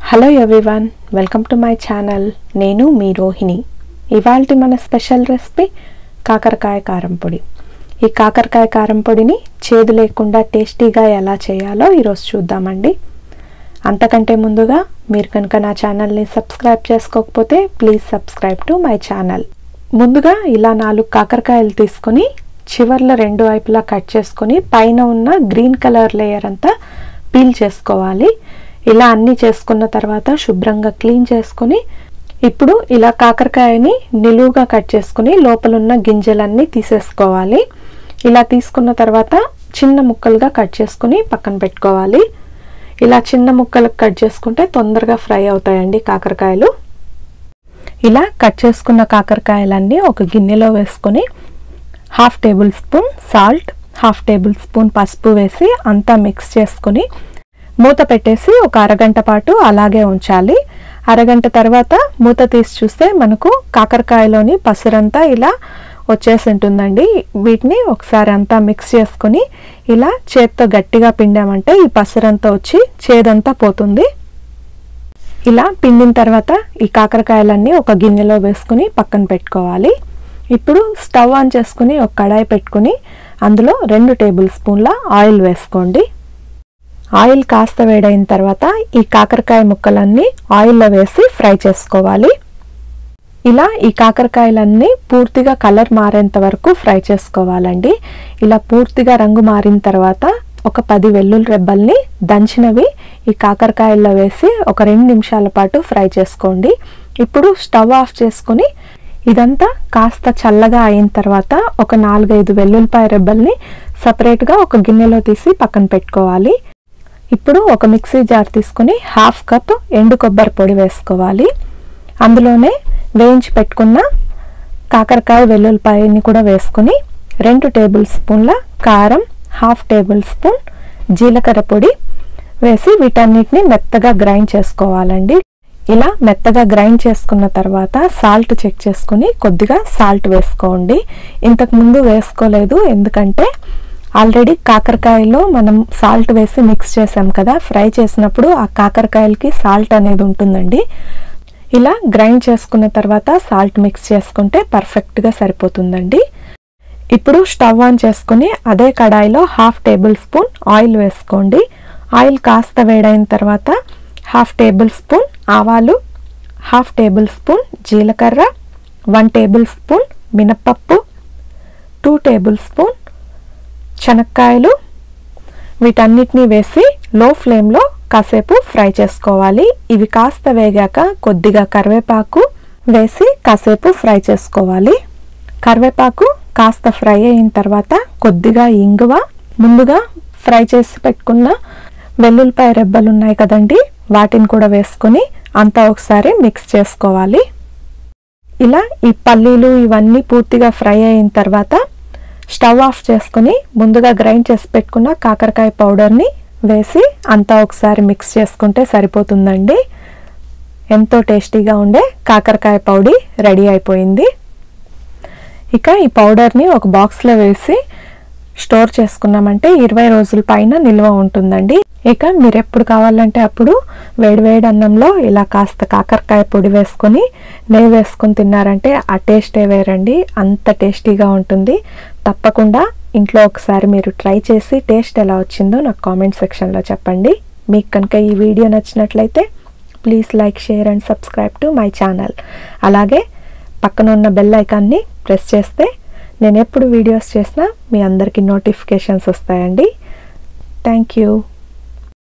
hello everyone welcome to my channel నేను మీ రోహిణి ఇవాళ మన స్పెషల్ రెసిపీ కాకరకాయ కారం పొడి ఈ కాకరకాయ కారం పొడిని చేదు లేకుండా టేస్టీగా ఎలా చేయాలో ఈరోజు చూద్దామండి అంతకంటే ముందుగా మీరు కనుక నా ఛానల్ని సబ్స్క్రైబ్ చేసుకోకపోతే please subscribe to my channel ముందుగా ఇలా నాలుగు కాకరకాయలు తీసుకొని చివర్ల రెండు వైపులా కట్ చేసుకొని పైన ఉన్న గ్రీన్ కలర్ లేయర్ అంతా పీల్ చేసుకోవాలి ఇలా అన్నీ చేసుకున్న తర్వాత శుభ్రంగా క్లీన్ చేసుకొని ఇప్పుడు ఇలా కాకరకాయని నిలువుగా కట్ చేసుకుని లోపలున్న గింజలన్నీ తీసేసుకోవాలి ఇలా తీసుకున్న తర్వాత చిన్న ముక్కలుగా కట్ చేసుకుని పక్కన పెట్టుకోవాలి ఇలా చిన్న ముక్కలకు కట్ చేసుకుంటే తొందరగా ఫ్రై అవుతాయండి కాకరకాయలు ఇలా కట్ చేసుకున్న కాకరకాయలన్నీ ఒక గిన్నెలో వేసుకొని half tablespoon salt half tablespoon పసుపు వేసి అంతా మిక్స్ చేసుకుని మూత పెట్టేసి ఒక అరగంట పాటు అలాగే ఉంచాలి అరగంట తర్వాత మూత తీసి చూస్తే మనకు కాకరకాయలోని పసురంతా ఇలా వచ్చేసి ఉంటుందండి వీటిని ఒకసారి అంతా మిక్స్ చేసుకుని ఇలా చేత్తో గట్టిగా పిండామంటే ఈ పసురంతా వచ్చి చేదంతా పోతుంది ఇలా పిండిన తర్వాత ఈ కాకరకాయలన్నీ ఒక గిన్నెలో వేసుకుని పక్కన పెట్టుకోవాలి ఇప్పుడు స్టవ్ ఆన్ చేసుకుని ఒక కడాయి పెట్టుకుని అందులో రెండు టేబుల్ స్పూన్ల ఆయిల్ వేసుకోండి ఆయిల్ కాస్త వేడైన తర్వాత ఈ కాకరకాయ ముక్కలన్నీ ఆయిల్లో వేసి ఫ్రై చేసుకోవాలి ఇలా ఈ కాకరకాయలన్నీ పూర్తిగా కలర్ మారేంత వరకు ఫ్రై చేసుకోవాలండి ఇలా పూర్తిగా రంగు మారిన తర్వాత ఒక పది వెల్లుల్లి రెబ్బల్ని దంచినవి ఈ కాకరకాయల్లో వేసి ఒక రెండు నిమిషాల పాటు ఫ్రై చేసుకోండి ఇప్పుడు స్టవ్ ఆఫ్ చేసుకొని ఇదంతా కాస్త చల్లగా అయిన తర్వాత ఒక నాలుగైదు వెల్లుల్లిపాయ రెబ్బల్ని సపరేట్గా ఒక గిన్నెలో తీసి పక్కన పెట్టుకోవాలి ఇప్పుడు ఒక మిక్సీ జార్ తీసుకుని హాఫ్ కప్ ఎండు కొబ్బరి పొడి వేసుకోవాలి అందులోనే వేయించి పెట్టుకున్న కాకరకాయ వెల్లుల్లిపాయని కూడా వేసుకుని రెండు టేబుల్ స్పూన్ల కారం హాఫ్ టేబుల్ స్పూన్ జీలకర్ర పొడి వేసి వీటన్నిటిని మెత్తగా గ్రైండ్ చేసుకోవాలండి ఇలా మెత్తగా గ్రైండ్ చేసుకున్న తర్వాత సాల్ట్ చెక్ చేసుకుని కొద్దిగా సాల్ట్ వేసుకోండి ఇంతకు ముందు వేసుకోలేదు ఎందుకంటే ఆల్రెడీ కాకరకాయలో మనం సాల్ట్ వేసి మిక్స్ చేసాం కదా ఫ్రై చేసినప్పుడు ఆ కాకరకాయలకి సాల్ట్ అనేది ఉంటుందండి ఇలా గ్రైండ్ చేసుకున్న తర్వాత సాల్ట్ మిక్స్ చేసుకుంటే పర్ఫెక్ట్గా సరిపోతుందండి ఇప్పుడు స్టవ్ ఆన్ చేసుకుని అదే కడాయిలో హాఫ్ టేబుల్ స్పూన్ ఆయిల్ వేసుకోండి ఆయిల్ కాస్త వేడైన తర్వాత హాఫ్ టేబుల్ స్పూన్ ఆవాలు హాఫ్ టేబుల్ స్పూన్ జీలకర్ర వన్ టేబుల్ స్పూన్ మినప్పప్పు టూ టేబుల్ స్పూన్ శనక్కాయలు వీటన్నిటిని వేసి లో ఫ్లేమ్లో కాసేపు ఫ్రై చేసుకోవాలి ఇవి కాస్త వేగాక కొద్దిగా కరివేపాకు వేసి కాసేపు ఫ్రై చేసుకోవాలి కరివేపాకు కాస్త ఫ్రై అయిన తర్వాత కొద్దిగా ఇంగువ ముందుగా ఫ్రై చేసి పెట్టుకున్న వెల్లుల్లిపాయ రెబ్బలు ఉన్నాయి కదండి వాటిని కూడా వేసుకొని అంతా ఒకసారి మిక్స్ చేసుకోవాలి ఇలా ఈ పల్లీలు ఇవన్నీ పూర్తిగా ఫ్రై అయిన తర్వాత స్టవ్ ఆఫ్ చేసుకుని ముందుగా గ్రైండ్ చేసి పెట్టుకున్న కాకరకాయ పౌడర్ని వేసి అంతా ఒకసారి మిక్స్ చేసుకుంటే సరిపోతుందండి ఎంతో టేస్టీగా ఉండే కాకరకాయ పౌడీ రెడీ అయిపోయింది ఇక ఈ పౌడర్ని ఒక బాక్స్లో వేసి స్టోర్ చేసుకున్నామంటే ఇరవై రోజుల పైన నిల్వ ఉంటుందండి ఇక మీరు ఎప్పుడు కావాలంటే అప్పుడు వేడివేడి అన్నంలో ఇలా కాస్త కాకరకాయ పొడి వేసుకొని నెయ్యి వేసుకొని తిన్నారంటే ఆ టేస్టే వేరండి అంత టేస్టీగా ఉంటుంది తప్పకుండా ఇంట్లో ఒకసారి మీరు ట్రై చేసి టేస్ట్ ఎలా వచ్చిందో నాకు కామెంట్ సెక్షన్లో చెప్పండి మీకు కనుక ఈ వీడియో నచ్చినట్లయితే please like share and subscribe to my channel అలాగే పక్కన ఉన్న బెల్ ఐకాన్ని ప్రెస్ చేస్తే నేను ఎప్పుడు వీడియోస్ చేసినా మీ అందరికీ నోటిఫికేషన్స్ వస్తాయండి థ్యాంక్ యూ